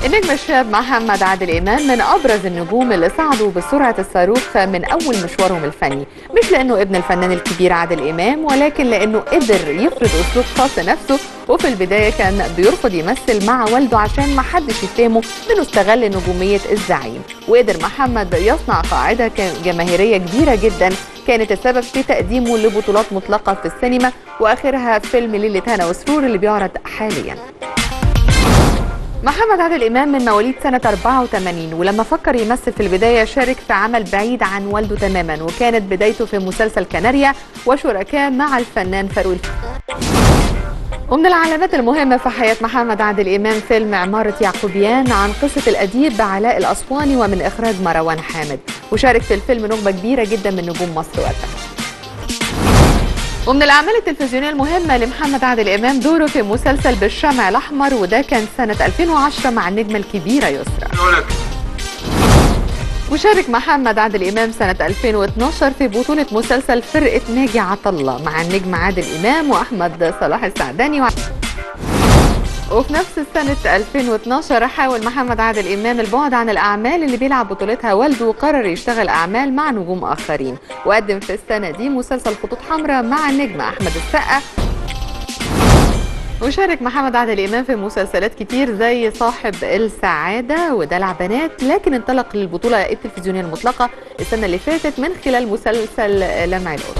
النجم الشاب محمد عادل إمام من أبرز النجوم اللي صعدوا بسرعة الصاروخ من أول مشوارهم الفني مش لأنه ابن الفنان الكبير عادل إمام ولكن لأنه قدر يفرض أسلوب خاص نفسه وفي البداية كان بيرفض يمثل مع والده عشان ما حدش يتهمه إنه استغل نجومية الزعيم وقدر محمد يصنع قاعدة جماهيرية كبيرة جدا كانت السبب في تقديمه لبطولات مطلقة في السينما وآخرها فيلم ليلة هنا وسرور اللي بيعرض حالياً محمد عادل إمام من مواليد سنة 84 ولما فكر يمثل في البداية شارك في عمل بعيد عن والده تماما وكانت بدايته في مسلسل كناريا وشركاء مع الفنان فاروق ومن العلامات المهمة في حياة محمد عادل إمام فيلم عمارة يعقوبيان عن قصة الأديب علاء الأسواني ومن إخراج مروان حامد وشارك في الفيلم نخبة كبيرة جدا من نجوم مصر وقتها ومن الأعمال التلفزيونية المهمة لمحمد عادل إمام دوره في مسلسل بالشمع الأحمر وده كان سنة 2010 مع النجمة الكبيرة يسرا وشارك محمد عادل إمام سنة 2012 في بطولة مسلسل فرقة ناجي عطلة مع النجم عادل إمام وأحمد صلاح السعداني و... وفي نفس السنة 2012 حاول محمد عادل إمام البعد عن الأعمال اللي بيلعب بطولتها والده وقرر يشتغل أعمال مع نجوم آخرين وقدم في السنة دي مسلسل خطوط حمراء مع النجم أحمد السقا وشارك محمد عادل إمام في مسلسلات كتير زي صاحب السعادة ودلع بنات لكن انطلق للبطولة التلفزيونية المطلقة السنة اللي فاتت من خلال مسلسل لمع القط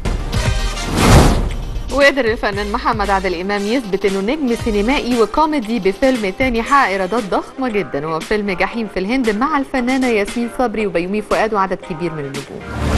وقدر الفنان محمد عادل إمام يثبت إنه نجم سينمائي وكوميدي بفيلم تاني حقق إيرادات ضخمة جدا وهو فيلم جحيم في الهند مع الفنانة ياسمين صبري وبيومي فؤاد وعدد كبير من النجوم